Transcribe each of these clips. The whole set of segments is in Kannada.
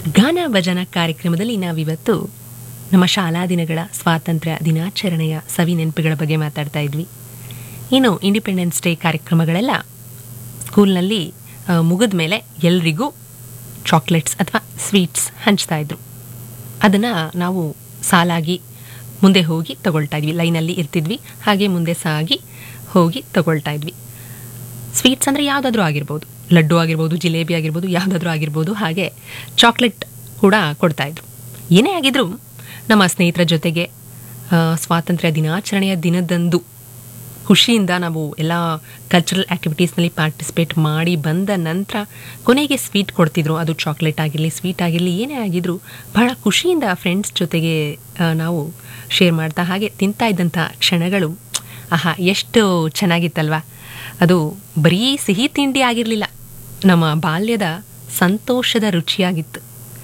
ಗಾನ ಭಜನ ಕಾರ್ಯಕ್ರಮದಲ್ಲಿ ನಾವಿವತ್ತು ನಮ್ಮ ಶಾಲಾ ದಿನಗಳ ಸ್ವಾತಂತ್ರ್ಯ ದಿನಾಚರಣೆಯ ಸವಿ ನೆನಪುಗಳ ಬಗ್ಗೆ ಮಾತಾಡ್ತಾ ಇದ್ವಿ ಇನ್ನು ಇಂಡಿಪೆಂಡೆನ್ಸ್ ಡೇ ಕಾರ್ಯಕ್ರಮಗಳೆಲ್ಲ ಸ್ಕೂಲ್ನಲ್ಲಿ ಮುಗಿದ ಮೇಲೆ ಎಲ್ರಿಗೂ ಚಾಕ್ಲೇಟ್ಸ್ ಅಥವಾ ಸ್ವೀಟ್ಸ್ ಹಂಚ್ತಾ ಇದ್ರು ಅದನ್ನು ನಾವು ಸಾಲಾಗಿ ಮುಂದೆ ಹೋಗಿ ತಗೊಳ್ತಾ ಇದ್ವಿ ಲೈನಲ್ಲಿ ಇರ್ತಿದ್ವಿ ಹಾಗೆ ಮುಂದೆ ಸಾಗಿ ಹೋಗಿ ತಗೊಳ್ತಾ ಇದ್ವಿ ಸ್ವೀಟ್ಸ್ ಅಂದರೆ ಯಾವುದಾದ್ರೂ ಆಗಿರ್ಬೋದು ಲಡ್ಡು ಆಗಿರ್ಬೋದು ಜಿಲೇಬಿ ಆಗಿರ್ಬೋದು ಯಾವುದಾದ್ರೂ ಆಗಿರ್ಬೋದು ಹಾಗೆ ಚಾಕ್ಲೇಟ್ ಕೂಡ ಕೊಡ್ತಾಯಿದ್ರು ಏನೇ ಆಗಿದ್ರೂ ನಮ್ಮ ಸ್ನೇಹಿತರ ಜೊತೆಗೆ ಆ, ಸ್ವಾತಂತ್ರ್ಯ ದಿನಾಚರಣೆಯ ದಿನದಂದು ಖುಷಿಯಿಂದ ನಾವು ಎಲ್ಲ ಕಲ್ಚರಲ್ ಆ್ಯಕ್ಟಿವಿಟೀಸ್ನಲ್ಲಿ ಪಾರ್ಟಿಸಿಪೇಟ್ ಮಾಡಿ ಬಂದ ನಂತರ ಕೊನೆಗೆ ಸ್ವೀಟ್ ಕೊಡ್ತಿದ್ರು ಅದು ಚಾಕ್ಲೇಟ್ ಆಗಿರಲಿ ಸ್ವೀಟ್ ಆಗಿರಲಿ ಏನೇ ಆಗಿದ್ರು ಬಹಳ ಖುಷಿಯಿಂದ ಫ್ರೆಂಡ್ಸ್ ಜೊತೆಗೆ ಆ, ನಾವು ಶೇರ್ ಮಾಡ್ತಾ ಹಾಗೆ ತಿಂತಾ ಇದ್ದಂಥ ಕ್ಷಣಗಳು ಆಹಾ ಎಷ್ಟು ಚೆನ್ನಾಗಿತ್ತಲ್ವಾ ಅದು ಬರೀ ಸಿಹಿ ತಿಂಡಿ ಆಗಿರಲಿಲ್ಲ ನಮ್ಮ ಬಾಲ್ಯದ ಸಂತೋಷದ ರುಚಿಯಾಗಿತ್ತು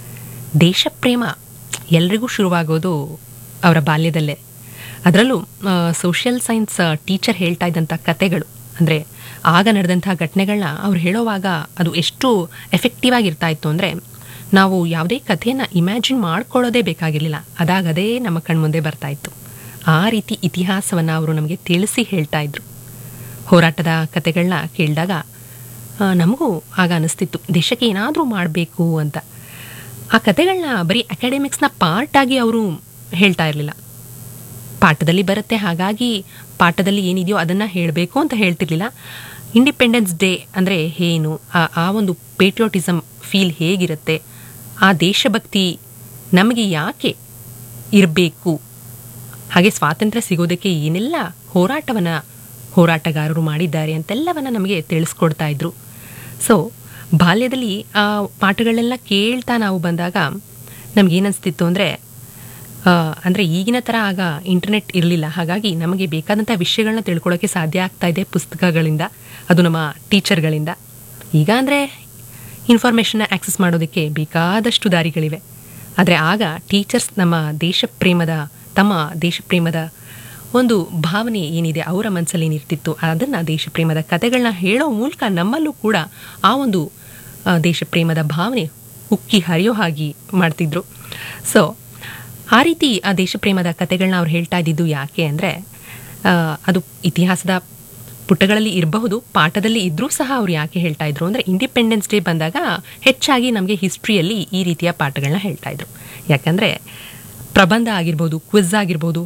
ದೇಶಪ್ರೇಮ ಎಲ್ರಿಗೂ ಶುರುವಾಗೋದು ಅವರ ಬಾಲ್ಯದಲ್ಲೇ ಅದರಲ್ಲೂ ಸೋಷಿಯಲ್ ಸೈನ್ಸ್ ಟೀಚರ್ ಹೇಳ್ತಾ ಇದ್ದಂಥ ಕತೆಗಳು ಅಂದರೆ ಆಗ ನಡೆದಂಥ ಘಟನೆಗಳನ್ನ ಅವ್ರು ಹೇಳೋವಾಗ ಅದು ಎಷ್ಟು ಎಫೆಕ್ಟಿವ್ ಆಗಿರ್ತಾ ಇತ್ತು ಅಂದರೆ ನಾವು ಯಾವುದೇ ಕಥೆಯನ್ನು ಇಮ್ಯಾಜಿನ್ ಮಾಡ್ಕೊಳ್ಳೋದೇ ಬೇಕಾಗಿರಲಿಲ್ಲ ಅದಾಗದೇ ನಮ್ಮ ಕಣ್ಮುಂದೆ ಬರ್ತಾ ಇತ್ತು ಆ ರೀತಿ ಇತಿಹಾಸವನ್ನು ಅವರು ನಮಗೆ ತಿಳಿಸಿ ಹೇಳ್ತಾ ಇದ್ರು ಹೋರಾಟದ ಕತೆಗಳನ್ನ ಕೇಳಿದಾಗ ಆ, ನಮಗೂ ಆಗ ಅನಿಸ್ತಿತ್ತು ದೇಶಕ್ಕೆ ಏನಾದರೂ ಮಾಡಬೇಕು ಅಂತ ಆ ಕತೆಗಳನ್ನ ಬರೀ ಅಕಾಡೆಮಿಕ್ಸ್ನ ಪಾರ್ಟಾಗಿ ಅವರು ಹೇಳ್ತಾ ಇರಲಿಲ್ಲ ಪಾಠದಲ್ಲಿ ಬರುತ್ತೆ ಹಾಗಾಗಿ ಪಾಠದಲ್ಲಿ ಏನಿದೆಯೋ ಅದನ್ನು ಹೇಳಬೇಕು ಅಂತ ಹೇಳ್ತಿರ್ಲಿಲ್ಲ ಇಂಡಿಪೆಂಡೆನ್ಸ್ ಡೇ ಅಂದರೆ ಏನು ಆ ಆ ಒಂದು ಪೇಟ್ರಿಯೋಟಿಸಮ್ ಫೀಲ್ ಹೇಗಿರುತ್ತೆ ಆ ದೇಶಭಕ್ತಿ ನಮಗೆ ಯಾಕೆ ಇರಬೇಕು ಹಾಗೆ ಸ್ವಾತಂತ್ರ್ಯ ಸಿಗೋದಕ್ಕೆ ಏನೆಲ್ಲ ಹೋರಾಟವನ್ನು ಹೋರಾಟಗಾರರು ಮಾಡಿದ್ದಾರೆ ಅಂತೆಲ್ಲವನ್ನು ನಮಗೆ ತಿಳಿಸ್ಕೊಡ್ತಾ ಇದ್ರು ಸೊ ಬಾಲ್ಯದಲ್ಲಿ ಆ ಪಾಠಗಳನ್ನೆಲ್ಲ ಕೇಳ್ತಾ ನಾವು ಬಂದಾಗ ನಮಗೇನಿಸ್ತಿತ್ತು ಅಂದರೆ ಅಂದರೆ ಈಗಿನ ಥರ ಆಗ ಇಂಟರ್ನೆಟ್ ಇರಲಿಲ್ಲ ಹಾಗಾಗಿ ನಮಗೆ ಬೇಕಾದಂಥ ವಿಷಯಗಳನ್ನ ತಿಳ್ಕೊಳ್ಳೋಕ್ಕೆ ಸಾಧ್ಯ ಆಗ್ತಾ ಇದೆ ಪುಸ್ತಕಗಳಿಂದ ಅದು ನಮ್ಮ ಟೀಚರ್ಗಳಿಂದ ಈಗ ಅಂದರೆ ಇನ್ಫಾರ್ಮೇಷನ್ನ ಆ್ಯಕ್ಸೆಸ್ ಮಾಡೋದಕ್ಕೆ ಬೇಕಾದಷ್ಟು ದಾರಿಗಳಿವೆ ಆದರೆ ಆಗ ಟೀಚರ್ಸ್ ನಮ್ಮ ದೇಶ ಪ್ರೇಮದ ತಮ್ಮ ದೇಶ ಪ್ರೇಮದ ಒಂದು ಭಾವನೆ ಏನಿದೆ ಅವರ ಮನಸ್ಸಲ್ಲಿ ಏನಿರ್ತಿತ್ತು ಅದನ್ನು ದೇಶ ಪ್ರೇಮದ ಕಥೆಗಳನ್ನ ಹೇಳೋ ಮೂಲಕ ನಮ್ಮಲ್ಲೂ ಕೂಡ ಆ ಒಂದು ಆ, ದೇಶ ಪ್ರೇಮದ ಭಾವನೆ ಉಕ್ಕಿ ಹರಿಯೋ ಹಾಗೆ ಮಾಡ್ತಿದ್ರು ಸೊ ಆ ರೀತಿ ಆ ದೇಶ ಪ್ರೇಮದ ಕಥೆಗಳನ್ನ ಅವ್ರು ಹೇಳ್ತಾ ಇದ್ದಿದ್ದು ಯಾಕೆ ಅಂದರೆ ಅದು ಇತಿಹಾಸದ ಪುಟಗಳಲ್ಲಿ ಇರಬಹುದು ಪಾಠದಲ್ಲಿ ಇದ್ರೂ ಸಹ ಅವ್ರು ಯಾಕೆ ಹೇಳ್ತಾ ಇದ್ರು ಅಂದರೆ ಇಂಡಿಪೆಂಡೆನ್ಸ್ ಡೇ ಬಂದಾಗ ಹೆಚ್ಚಾಗಿ ನಮಗೆ ಹಿಸ್ಟ್ರಿಯಲ್ಲಿ ಈ ರೀತಿಯ ಪಾಠಗಳನ್ನ ಹೇಳ್ತಾ ಇದ್ರು ಯಾಕಂದರೆ ಪ್ರಬಂಧ ಆಗಿರ್ಬೋದು ಕ್ವಿಜ್ ಆಗಿರ್ಬೋದು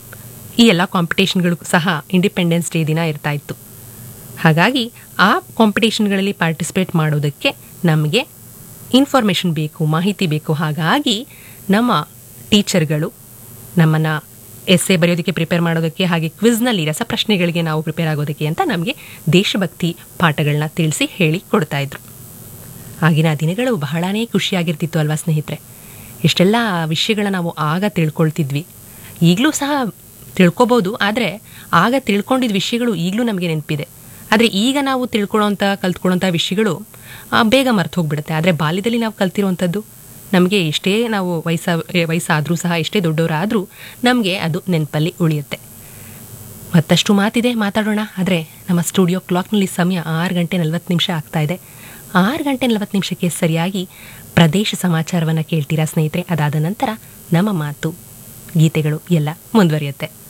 ಈ ಎಲ್ಲ ಕಾಂಪಿಟೇಷನ್ಗಳು ಸಹ ಇಂಡಿಪೆಂಡೆನ್ಸ್ ಡೇ ದಿನ ಇರ್ತಾ ಇತ್ತು ಹಾಗಾಗಿ ಆ ಕಾಂಪಿಟೇಷನ್ಗಳಲ್ಲಿ ಪಾರ್ಟಿಸಿಪೇಟ್ ಮಾಡೋದಕ್ಕೆ ನಮಗೆ ಇನ್ಫಾರ್ಮೇಷನ್ ಬೇಕು ಮಾಹಿತಿ ಬೇಕು ಹಾಗಾಗಿ ನಮ್ಮ ಟೀಚರ್ಗಳು ನಮ್ಮನ್ನು ಎಸ್ಸೆ ಬರೆಯೋದಕ್ಕೆ ಪ್ರಿಪೇರ್ ಮಾಡೋದಕ್ಕೆ ಹಾಗೆ ಕ್ವಿಜ್ನಲ್ಲಿ ರಸಪ್ರಶ್ನೆಗಳಿಗೆ ನಾವು ಪ್ರಿಪೇರ್ ಆಗೋದಕ್ಕೆ ಅಂತ ನಮಗೆ ದೇಶಭಕ್ತಿ ಪಾಠಗಳನ್ನ ತಿಳಿಸಿ ಹೇಳಿ ಕೊಡ್ತಾ ಇದ್ರು ಆಗಿನ ದಿನಗಳು ಬಹಳನೇ ಖುಷಿಯಾಗಿರ್ತಿತ್ತು ಅಲ್ವಾ ಸ್ನೇಹಿತರೆ ಎಷ್ಟೆಲ್ಲ ವಿಷಯಗಳನ್ನ ನಾವು ಆಗ ತಿಳ್ಕೊಳ್ತಿದ್ವಿ ಈಗಲೂ ಸಹ ತಿಳ್ಕೊಬೋದು ಆದರೆ ಆಗ ತಿಳ್ಕೊಂಡಿದ್ದ ವಿಷಯಗಳು ಈಗಲೂ ನಮಗೆ ನೆನಪಿದೆ ಆದರೆ ಈಗ ನಾವು ತಿಳ್ಕೊಳ್ಳೋಂಥ ಕಲ್ತ್ಕೊಳ್ಳೋಂಥ ವಿಷಯಗಳು ಆ, ಬೇಗ ಮರ್ತು ಹೋಗ್ಬಿಡುತ್ತೆ ಆದರೆ ಬಾಲ್ಯದಲ್ಲಿ ನಾವು ಕಲ್ತಿರುವಂಥದ್ದು ನಮಗೆ ಎಷ್ಟೇ ನಾವು ವಯಸ್ಸ ವಯಸ್ಸಾದರೂ ಸಹ ಎಷ್ಟೇ ದೊಡ್ಡವರಾದರೂ ನಮಗೆ ಅದು ನೆನಪಲ್ಲಿ ಉಳಿಯುತ್ತೆ ಮತ್ತಷ್ಟು ಮಾತಿದೆ ಮಾತಾಡೋಣ ಆದರೆ ನಮ್ಮ ಸ್ಟುಡಿಯೋ ಕ್ಲಾಕ್ನಲ್ಲಿ ಸಮಯ ಆರು ಗಂಟೆ ನಲವತ್ತು ನಿಮಿಷ ಆಗ್ತಾ ಇದೆ ಆರು ಗಂಟೆ ನಲವತ್ತು ನಿಮಿಷಕ್ಕೆ ಸರಿಯಾಗಿ ಪ್ರದೇಶ ಸಮಾಚಾರವನ್ನು ಕೇಳ್ತೀರಾ ಸ್ನೇಹಿತರೆ ಅದಾದ ನಂತರ ನಮ್ಮ ಮಾತು ಗೀತೆಗಳು ಎಲ್ಲ ಮುಂದುವರಿಯುತ್ತೆ